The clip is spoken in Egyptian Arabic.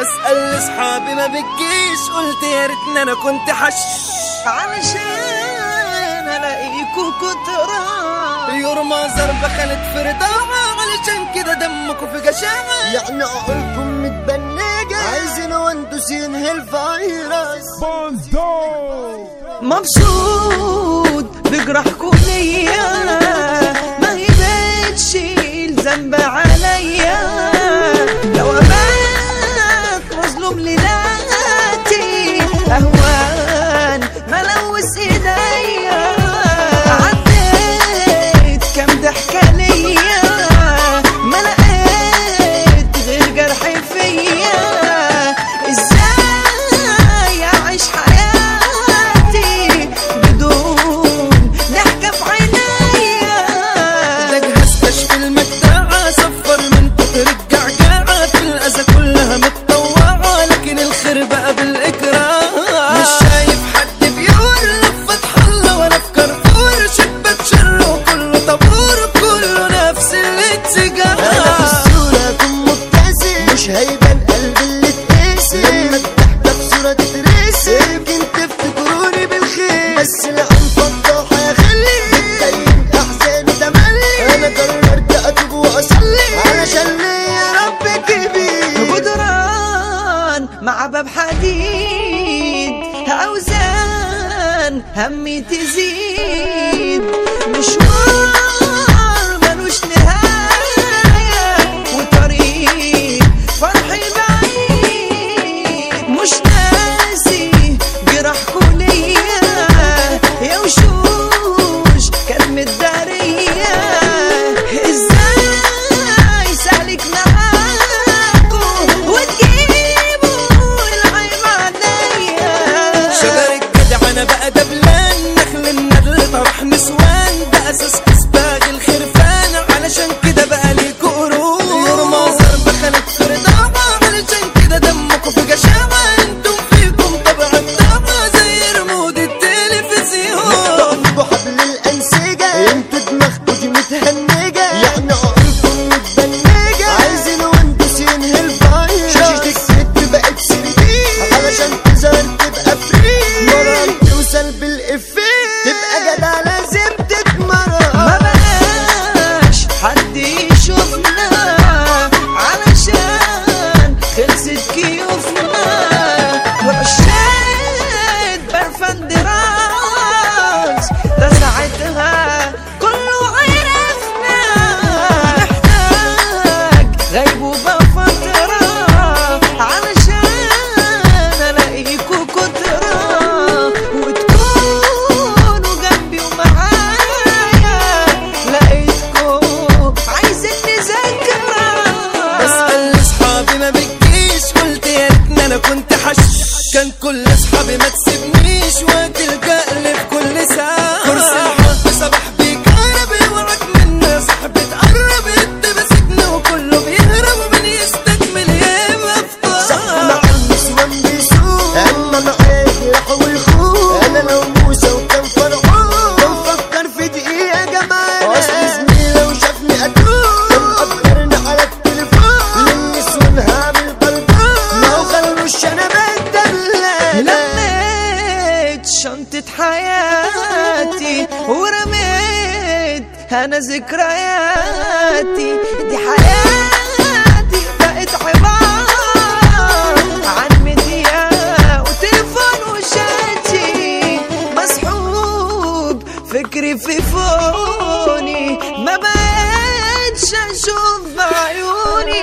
بسأل اصحابي ما بتجيش قلت يا ريتني انا كنت حش علشان الاقيكوا كترة يرمى ضربة خالد في رضاعة علشان كده دمكوا في جشاعة يعني عقولكم متبنجة عايزين وانتوا ينهي الفيروس مبسوط بجرحكم ليا ما هي بتشيل ذنب عليا لو ابات مظلوم لذاتي اهوان ملوث ايديا عديت كام ضحكه ليا ما لقيت غير جرح فيا ازاي اعيش حياتي بدون ضحكه في عينيا ده جهاز كشف المجتاعة صفر من كتر الجعجعة في الأذى كلها متطوعة لكن الخير بقى بالإكراه مش شايف حد بيقول لفة حلة ولا في كارفور شبة شر وكله طابور كله نفس انا في الاتجاه الصورة اكون مبتسم مش هيبان قلبي اللي اتقسم لما الضحكة بصورة تترسم يمكن تفتكروني بالخير بس العين فضاحة يا خلي بتبين احزاني تملي انا قررت اتوب واصلي علشان ليا رب كبير جدران مع باب حديد اوزان همي تزيد مشوار ملوش نهاية وطريق فرحي بعيد مش ناسي جرحكوا ليا يا وشوش كانت متدارية ازاي سالك معاكوا وتجيبوا العيب عليا شجر الجدع انا بقى دبلان نخل النخل طرح نسوان ده اساس اسباغ الخرفان علشان كده بقى ليكوا قرون يرمى ضربة خلت في رضاعة علشان كده دمكوا في جشاعة انتم فيكم طبع الطاعة زي رمود التلفزيون ضربوا حبل الأنسجة انتوا دماغكوا دي متهنجة يعني عقولكم متبنجة عايزين وانتوا ينهي الفايروس شاشة الست بقت 3 علشان تظهر تبقى فري مرة توصل بالإفيه تبقى جدع لازم تتمرن ما بقاش حد يشوفنا علشان خلصت كيوفنا رشيت برفان دراس ده ساعتها كله عرفنا نحتاج غيبوبة فترة علشان الاقيكوا كترة وتكونوا جنبي ومعايا لقيتكوا عايزين نذاكرة بسأل اصحابي ما بتجيش قلت يا ريتني انا كنت حش كان كل اصحابي ما تسيبنيش وتلجأ لي في كل ساعة كرسي الحب صباح بيك عربي وراك مني صاحبي تقرب انت ماسكني وكله بيهرب ومن يستكمل يبقى زحمة افطار النسوان بيسوق اما معايا جرح ويخوف انا لو موسى وكان فرعون كان فكر في دقيقة جمال اصل زميلي وشافني اتوب كان قدرني على التليفون للنسوان هعمل بلطون لو خلوش انا بدل لميت شنطة حياتي ورميت انا ذكرياتي دي حياتي بقت عبارة عن ميديا وتليفون وشاتي مسحوب فكري في فوني ما بقتش اشوف بعيوني